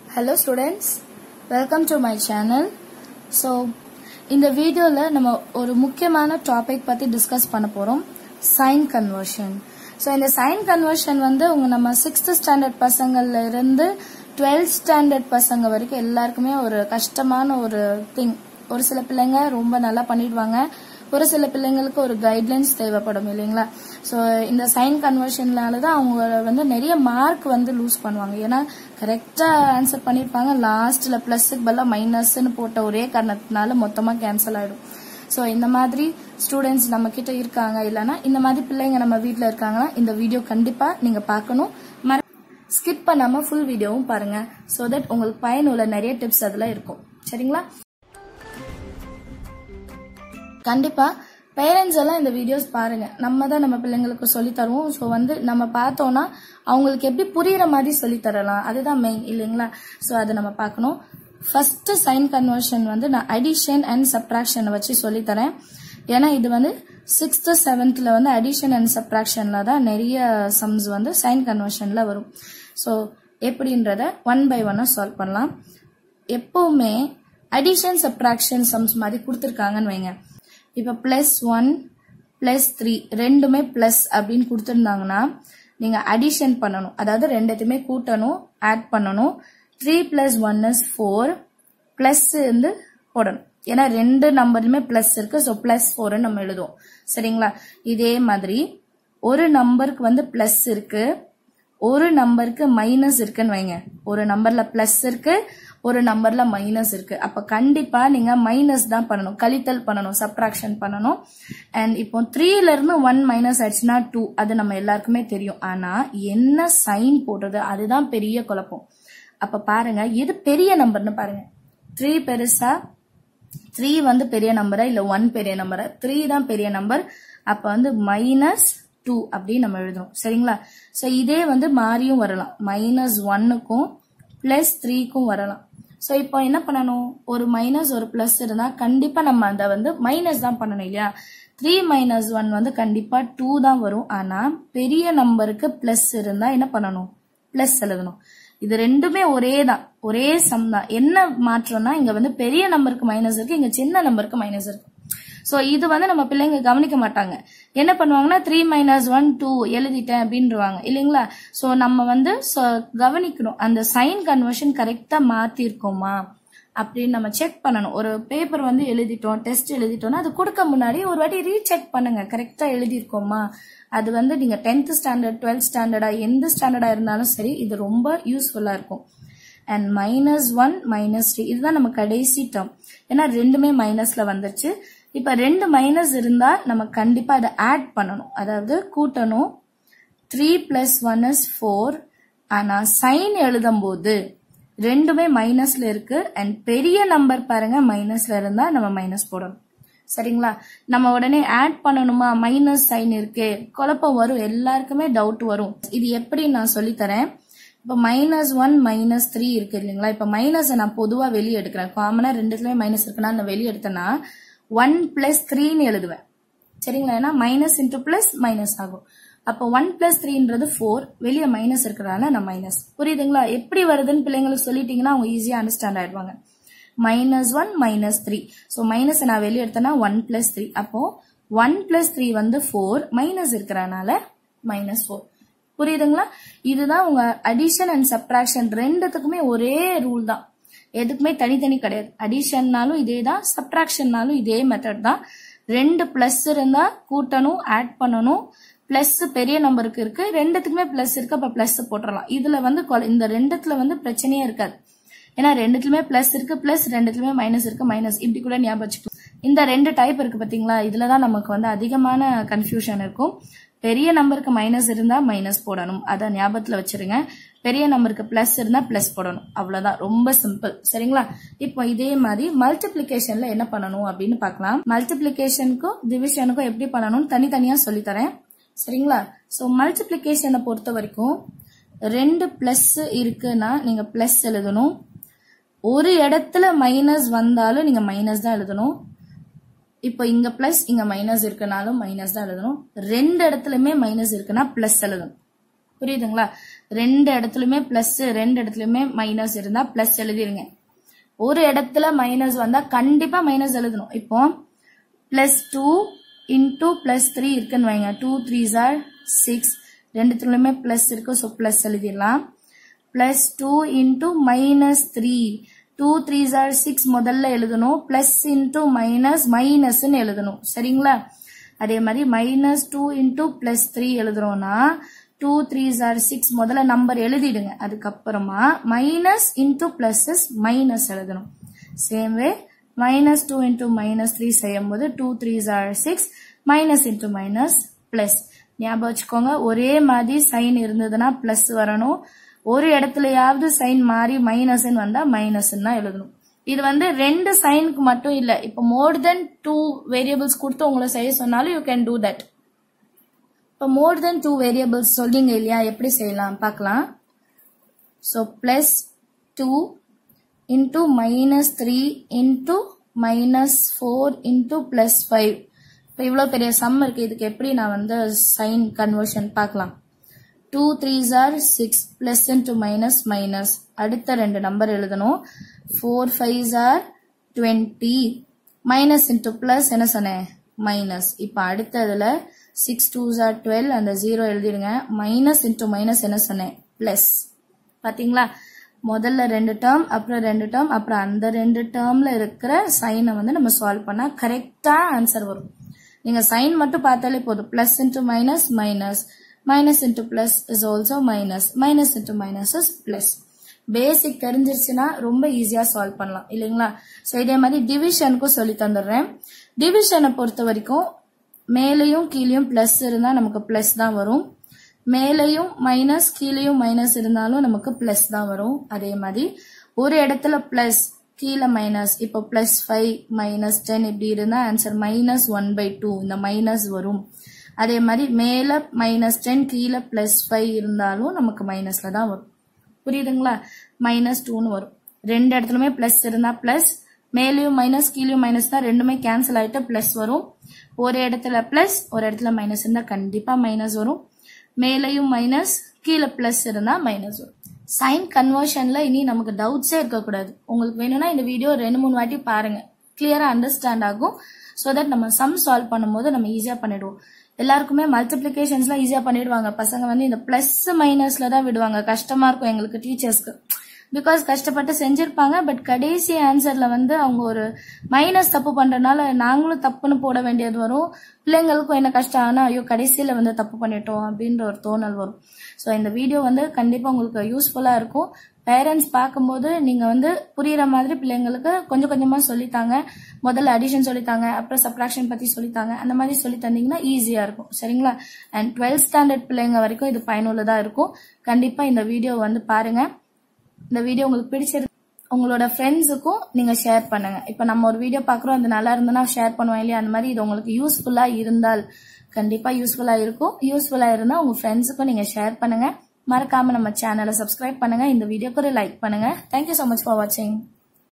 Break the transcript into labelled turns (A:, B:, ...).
A: hello students welcome to my channel so இந்த வீடியோவில் நம்ம ஒரு முக்கியமான டாபிக் பற்றி டிஸ்கஸ் பண்ண போகிறோம் சைன் கன்வர்ஷன் ஸோ இந்த சைன் கன்வர்ஷன் வந்து உங்க நம்ம சிக்ஸ்த் ஸ்டாண்டர்ட் பசங்கள்ல இருந்து டுவெல்த் ஸ்டாண்டர்ட் பசங்க வரைக்கும் எல்லாருக்குமே ஒரு கஷ்டமான ஒரு திங் ஒரு சில பிள்ளைங்க ரொம்ப நல்லா பண்ணிடுவாங்க ஒரு சில பிள்ளைங்களுக்கு ஒரு கைட்லைன்ஸ் தேவைப்படும் இல்லைங்களா ஸோ இந்த சைன் கன்வர்ஷன்னால தான் அவங்க வந்து நிறைய மார்க் வந்து லூஸ் பண்ணுவாங்க ஏன்னா கரெக்டாக ஆன்சர் பண்ணியிருப்பாங்க லாஸ்ட்ல ப்ளஸ்ஸுக்கு பதிலாக மைனஸ்ன்னு போட்ட ஒரே காரணத்தினால மொத்தமாக கேன்சல் ஆயிடும் ஸோ இந்த மாதிரி ஸ்டூடெண்ட்ஸ் நம்ம கிட்ட இருக்காங்க இல்லைன்னா இந்த மாதிரி பிள்ளைங்க நம்ம வீட்டில் இருக்காங்கன்னா இந்த வீடியோ கண்டிப்பாக நீங்கள் பார்க்கணும் மற ஸ்கிப் பண்ணாமல் ஃபுல் வீடியோவும் பாருங்க ஸோ தட் உங்களுக்கு பயனுள்ள நிறைய டிப்ஸ் அதில் இருக்கும் சரிங்களா கண்டிப்பா பேரண்ட்ஸ் எல்லாம் இந்த வீடியோஸ் பாருங்க நம்ம தான் நம்ம பிள்ளைங்களுக்கு சொல்லி தருவோம் ஸோ வந்து நம்ம பார்த்தோம்னா அவங்களுக்கு எப்படி புரியுற மாதிரி சொல்லி தரலாம் அதுதான் மெயின் இல்லைங்களா ஸோ அதை நம்ம பார்க்கணும் ஃபர்ஸ்ட் சைன் கன்வர்ஷன் வந்து நான் அடிஷன் அண்ட் சப்ராக்ஷனை வச்சு சொல்லி தரேன் ஏன்னா இது வந்து சிக்ஸ்த்து செவன்த்தில் வந்து அடிஷன் அண்ட் சப்ராக்ஷனில் தான் நிறைய சம்ஸ் வந்து சைன் கன்வர்ஷனில் வரும் ஸோ எப்படின்றத ஒன் பை ஒன்னாக சால்வ் பண்ணலாம் எப்பவுமே அடிஷன் சப்ராக்ஷன் சம்ஸ் மாதிரி கொடுத்துருக்காங்கன்னு வைங்க இப்போ ப்ளஸ் ஒன் ப்ளஸ் த்ரீ ரெண்டுமே ப்ளஸ் அப்படின்னு கொடுத்துருந்தாங்கன்னா நீங்கள் அடிஷன் பண்ணணும் அதாவது ரெண்டுத்தையுமே கூட்டணும் ஆட் பண்ணணும் three plus one is four plus வந்து போடணும் ஏன்னா ரெண்டு நம்பருமே ப்ளஸ் இருக்கு ஸோ ப்ளஸ் ஃபோர்னு நம்ம எழுதுவோம் சரிங்களா இதே மாதிரி ஒரு நம்பருக்கு வந்து ப்ளஸ் இருக்கு ஒரு நம்பருக்கு மைனஸ் இருக்குன்னு வைங்க ஒரு நம்பர்ல பிளஸ் இருக்கு ஒரு நம்பர்ல மைனஸ் இருக்கு அப்ப கண்டிப்பா நீங்க மைனஸ் தான் பண்ணணும் கழித்தல் பண்ணணும் சப்ராக்ஷன் பண்ணணும் அண்ட் இப்போ த்ரீல இருந்து ஒன் மைனஸ் ஆயிடுச்சுன்னா டூ அது நம்ம எல்லாருக்குமே தெரியும் ஆனா என்ன சைன் போடுறது அதுதான் பெரிய குழப்பம் அப்ப பாருங்க எது பெரிய நம்பர்னு பாருங்க த்ரீ பெருசா த்ரீ வந்து பெரிய நம்பரா இல்ல ஒன் பெரிய நம்பரா த்ரீ தான் பெரிய நம்பர் அப்ப வந்து மைனஸ் டூ அப்படின்னு நம்ம எழுதுறோம் சரிங்களா ஸோ இதே வந்து மாறியும் வரலாம் மைனஸ் ஒன்னுக்கும் பிளஸ் த்ரீக்கும் வரலாம் ஸோ இப்போ என்ன பண்ணணும் ஒரு மைனஸ் ஒரு பிளஸ் இருந்தா கண்டிப்பா நம்ம அதை வந்து மைனஸ் தான் பண்ணணும் இல்லையா த்ரீ மைனஸ் ஒன் வந்து கண்டிப்பா டூ தான் வரும் ஆனா பெரிய நம்பருக்கு பிளஸ் இருந்தா என்ன பண்ணணும் பிளஸ் எழுதணும் இது ரெண்டுமே ஒரே தான் ஒரே சம் தான் என்ன மாற்றம்னா இங்க வந்து பெரிய நம்பருக்கு மைனஸ் இருக்கு இங்க சின்ன நம்பருக்கு மைனஸ் இருக்கு ஸோ இது வந்து நம்ம பிள்ளைங்க கவனிக்க மாட்டாங்க என்ன பண்ணுவாங்கன்னா த்ரீ மைனஸ் ஒன் டூ எழுதிட்டேன் அப்படின்றவாங்க இல்லைங்களா ஸோ நம்ம வந்து கவனிக்கணும் அந்த சைன் கன்வர்ஷன் கரெக்டாக மாற்றிருக்கோமா அப்படின்னு நம்ம செக் பண்ணணும் ஒரு பேப்பர் வந்து எழுதிட்டோம் டெஸ்ட் எழுதிட்டோம்னா அது கொடுக்க முன்னாடி ஒரு வாட்டி ரீசெக் பண்ணுங்க கரெக்டாக எழுதியிருக்கோமா அது வந்து நீங்க டென்த் ஸ்டாண்டர்ட் டுவெல்த் ஸ்டாண்டர்டா எந்த ஸ்டாண்டர்டா இருந்தாலும் சரி இது ரொம்ப யூஸ்ஃபுல்லா இருக்கும் and minus one minus three இதுதான் நம்ம கடைசி டேர்ம் ஏன்னா ரெண்டுமே மைனஸ்ல வந்துருச்சு இப்ப ரெண்டு மைனஸ் இருந்தா நம்ம கண்டிப்பா அதை ஆட் பண்ணணும் அதாவது கூட்டணும் three plus one is four ஆனா சைன் எழுதும் போது ரெண்டுமே மைனஸ்ல இருக்கு அண்ட் பெரிய நம்பர் பாருங்க மைனஸ்ல இருந்தா நம்ம மைனஸ் போடணும் சரிங்களா நம்ம உடனே ஆட் பண்ணணுமா மைனஸ் சைன் இருக்கு குழப்பம் வரும் எல்லாருக்குமே டவுட் வரும் இது எப்படி நான் சொல்லி தரேன் இப்போ மைனஸ் ஒன் மைனஸ் த்ரீ இருக்கு இல்லைங்களா இப்போ மைனஸ் நான் பொதுவாக வெளியே எடுக்கிறேன் காமனாக ரெண்டுத்துலயே மைனஸ் இருக்குன்னா நான் வெளியே எடுத்தேன்னா ஒன் பிளஸ் த்ரீன்னு எழுதுவேன் சரிங்களா ஏன்னா மைனஸ் இன்டூ பிளஸ் மைனஸ் ஆகும் அப்போ ஒன் பிளஸ் த்ரீன்றது ஃபோர் வெளியே மைனஸ் இருக்கிறனால நான் மைனஸ் புரியுதுங்களா எப்படி வருதுன்னு பிள்ளைங்களுக்கு சொல்லிட்டீங்கன்னா அவங்க ஈஸியாக அண்டர்ஸ்டாண்ட் ஆயிடுவாங்க minus one minus three so minus நான் வெளியே எடுத்தேன்னா ஒன் பிளஸ் த்ரீ அப்போ ஒன் பிளஸ் த்ரீ வந்து ஃபோர் மைனஸ் இருக்கிறனால மைனஸ் ஃபோர் புரியுதுங்களா இதுதான் உங்க அடிஷன் அண்ட் சப்ராக்ஷன் ரெண்டுத்துக்குமே ஒரே ரூல் தான் எதுக்குமே தனித்தனி கிடையாது அடிஷன்னாலும் இதே தான் சப்ராக்ஷன்னாலும் இதே மெத்தட் தான் ரெண்டு பிளஸ் இருந்தா கூட்டணும் ஆட் பண்ணணும் பிளஸ் பெரிய நம்பருக்கு இருக்கு ரெண்டுத்துக்குமே பிளஸ் இருக்கு அப்ப பிளஸ் போட்டுடலாம் இதுல வந்து இந்த ரெண்டுத்துல வந்து பிரச்சனையே இருக்காது ஏன்னா ரெண்டுத்துலயுமே பிளஸ் இருக்கு பிளஸ் ரெண்டுத்துலயுமே மைனஸ் இருக்கு மைனஸ் இப்படி கூட ஞாபகம் வச்சுக்கலாம் இந்த ரெண்டு டைப் இருக்கு பாத்தீங்களா இதுலதான் நமக்கு வந்து அதிகமான கன்ஃபியூஷன் இருக்கும் பெரிய நம்பருக்கு மைனஸ் இருந்தா மைனஸ் போடணும் அதை ஞாபகத்துல வச்சிருங்க பெரிய நம்பருக்கு பிளஸ் இருந்தா பிளஸ் போடணும் அவ்வளவுதான் ரொம்ப சிம்பிள் சரிங்களா இப்போ இதே மாதிரி மல்டிபிளிகேஷன்ல என்ன பண்ணணும் அப்படின்னு பார்க்கலாம் மல்டிபிளிகேஷனுக்கும் டிவிஷனுக்கும் எப்படி பண்ணணும்னு தனித்தனியா சொல்லித்தரேன் சரிங்களா ஸோ மல்டிபிளிகேஷனை பொறுத்த வரைக்கும் ரெண்டு பிளஸ் இருக்குன்னா நீங்க பிளஸ் எழுதணும் ஒரு இடத்துல மைனஸ் வந்தாலும் நீங்க மைனஸ் தான் எழுதணும் இப்போ இங்க பிளஸ் இங்க மைனஸ் இருக்குனாலும் மைனஸ் தான் எழுதணும் ரெண்டு இடத்துலயுமே மைனஸ் இருக்குன்னா பிளஸ் எழுதணும் புரியுதுங்களா ரெண்டு இடத்துலயுமே பிளஸ் ரெண்டு இடத்துலயுமே மைனஸ் இருந்தா பிளஸ் எழுதிருங்க ஒரு இடத்துல மைனஸ் வந்தா கண்டிப்பா மைனஸ் எழுதணும் இப்போ plus two into plus three இருக்குன்னு வைங்க டூ த்ரீ ஆர் சிக்ஸ் ரெண்டுத்துலயுமே பிளஸ் இருக்கு ஸோ பிளஸ் எழுதிடலாம் plus two into minus three two three are six முதல்ல எழுதணும் பிளஸ் இன்டூ மைனஸ் மைனஸ்ன்னு எழுதணும் சரிங்களா அதே மாதிரி minus two into plus three எழுதுறோம்னா டூ த்ரீ ஆர் சிக்ஸ் முதல்ல நம்பர் எழுதிடுங்க அதுக்கப்புறமா மைனஸ் இன்டூ பிளஸ் மைனஸ் எழுதணும் same way minus two into minus three செய்யும் போது two three are six minus into minus plus ஞாபகம் வச்சுக்கோங்க ஒரே மாதிரி சைன் இருந்ததுன்னா பிளஸ் வரணும் ஒரு இடத்துலயாவது சைன் மாறி மைனஸ்ன்னு வந்தா மைனஸ் தான் எழுதணும் இது வந்து ரெண்டு சைனுக்கு மட்டும் இல்ல இப்போ மோர் தென் டூ வேரியபிள்ஸ் கொடுத்து உங்களை செய்ய சொன்னாலும் யூ கேன் டூ தட் இப்போ மோர் தென் டூ வேரியபிள்ஸ் சொல்லிங்க இல்லையா எப்படி செய்யலாம் பார்க்கலாம் so plus two into minus three into minus four into plus five இப்போ இவ்வளோ பெரிய சம் இருக்கு இதுக்கு எப்படி நான் வந்து சைன் கன்வர்ஷன் பார்க்கலாம் two three are six plus into minus minus அடுத்த ரெண்டு நம்பர் எழுதணும் four five are twenty minus into plus என்ன சொன்னேன் மைனஸ் இப்போ அடுத்ததுல சிக்ஸ் டூ ஆர் டுவெல் அந்த ஜீரோ எழுதிடுங்க மைனஸ் இன்டூ மைனஸ் என்ன சொன்னேன் பிளஸ் பாத்தீங்களா முதல்ல ரெண்டு டேர்ம் அப்புறம் ரெண்டு டேர்ம் அப்புறம் அந்த ரெண்டு டேர்ம்ல இருக்கிற சைனை வந்து நம்ம சால்வ் பண்ணா கரெக்டா ஆன்சர் வரும் நீங்க சைன் மட்டும் பார்த்தாலே போதும் plus into minus minus minus into plus is also minus minus into minus is plus basic தெரிஞ்சிருச்சுன்னா ரொம்ப ஈஸியா சால்வ் பண்ணலாம் இல்லைங்களா ஸோ இதே மாதிரி டிவிஷனுக்கும் சொல்லி தந்துடுறேன் டிவிஷனை பொறுத்த வரைக்கும் மேலேயும் கீழேயும் பிளஸ் இருந்தா நமக்கு பிளஸ் தான் வரும் மேலேயும் மைனஸ் கீழேயும் மைனஸ் இருந்தாலும் நமக்கு பிளஸ் தான் வரும் அதே மாதிரி ஒரு இடத்துல பிளஸ் கீழே மைனஸ் இப்போ பிளஸ் ஃபைவ் மைனஸ் டென் இப்படி இருந்தா answer minus one by two இந்த மைனஸ் வரும் அதே மாதிரி மேல மைனஸ் டென் கீழே பிளஸ் ஃபைவ் இருந்தாலும் நமக்கு மைனஸ்ல தான் வரும் புரியுதுங்களா மைனஸ் டூன்னு வரும் ரெண்டு இடத்துலயுமே பிளஸ் இருந்தா பிளஸ் மேலேயும் மைனஸ் கீழேயும் மைனஸ் தான் ரெண்டுமே கேன்சல் ஆயிட்டு பிளஸ் வரும் ஒரு இடத்துல பிளஸ் ஒரு இடத்துல மைனஸ் இருந்தா கண்டிப்பா மைனஸ் வரும் மேலேயும் மைனஸ் கீழே பிளஸ் இருந்தா மைனஸ் வரும் சைன் கன்வர்ஷன்ல இனி நமக்கு டவுட்ஸே இருக்கக்கூடாது உங்களுக்கு வேணும்னா இந்த வீடியோ ரெண்டு மூணு வாட்டி பாருங்க கிளியரா அண்டர்ஸ்டாண்ட் ஆகும் ஸோ தட் நம்ம சம் சால்வ் பண்ணும்போது நம்ம ஈஸியா பண்ணிடுவோம் எல்லாருக்குமே மல்டிபிளிகேஷன்ஸ்லாம் ஈஸியா பண்ணிடுவாங்க பசங்க வந்து இந்த பிளஸ் மைனஸ்ல தான் விடுவாங்க கஷ்டமா இருக்கும் எங்களுக்கு டீச்சர்ஸ்க்கு பிகாஸ் கஷ்டப்பட்டு செஞ்சிருப்பாங்க பட் கடைசி ஆன்சர்ல வந்து அவங்க ஒரு மைனஸ் தப்பு பண்றதுனால நாங்களும் தப்புன்னு போட வேண்டியது வரும் பிள்ளைங்களுக்கும் என்ன கஷ்டம் ஆனா ஐயோ கடைசியில வந்து தப்பு பண்ணிட்டோம் அப்படின்ற ஒரு தோணல் வரும் ஸோ இந்த வீடியோ வந்து கண்டிப்பா உங்களுக்கு யூஸ்ஃபுல்லா இருக்கும் பேரண்ட்ஸ் பார்க்கும்போது நீங்க வந்து புரியுற மாதிரி பிள்ளைங்களுக்கு கொஞ்சம் கொஞ்சமா சொல்லித்தாங்க முதல்ல அடிஷன் சொல்லித்தாங்க அப்புறம் சப்ராக்ஷன் பத்தி சொல்லித்தாங்க அந்த மாதிரி சொல்லி தந்தீங்கன்னா ஈஸியா இருக்கும் சரிங்களா அண்ட் டுவெல்த் ஸ்டாண்டர்ட் பிள்ளைங்க வரைக்கும் இது பயனுள்ளதா இருக்கும் கண்டிப்பா இந்த வீடியோ வந்து பாருங்க இந்த வீடியோ உங்களுக்கு பிடிச்சிருக்கு உங்களோட ஃப்ரெண்ட்ஸுக்கும் நீங்க ஷேர் பண்ணுங்க இப்ப நம்ம ஒரு வீடியோ பாக்குறோம் அது நல்லா இருந்ததுன்னா ஷேர் பண்ணுவோம் இல்லையா அந்த மாதிரி இது உங்களுக்கு யூஸ்ஃபுல்லா இருந்தால் கண்டிப்பா யூஸ்ஃபுல்லா இருக்கும் யூஸ்ஃபுல்லா இருந்தா உங்க ஃப்ரெண்ட்ஸுக்கும் நீங்க ஷேர் பண்ணுங்க மறக்காம நம்ம சேனலை சப்ஸ்கிரைப் பண்ணுங்க இந்த வீடியோக்கு ஒரு லைக் பண்ணுங்க தேங்க்யூ so மச் ஃபார் வாட்சிங்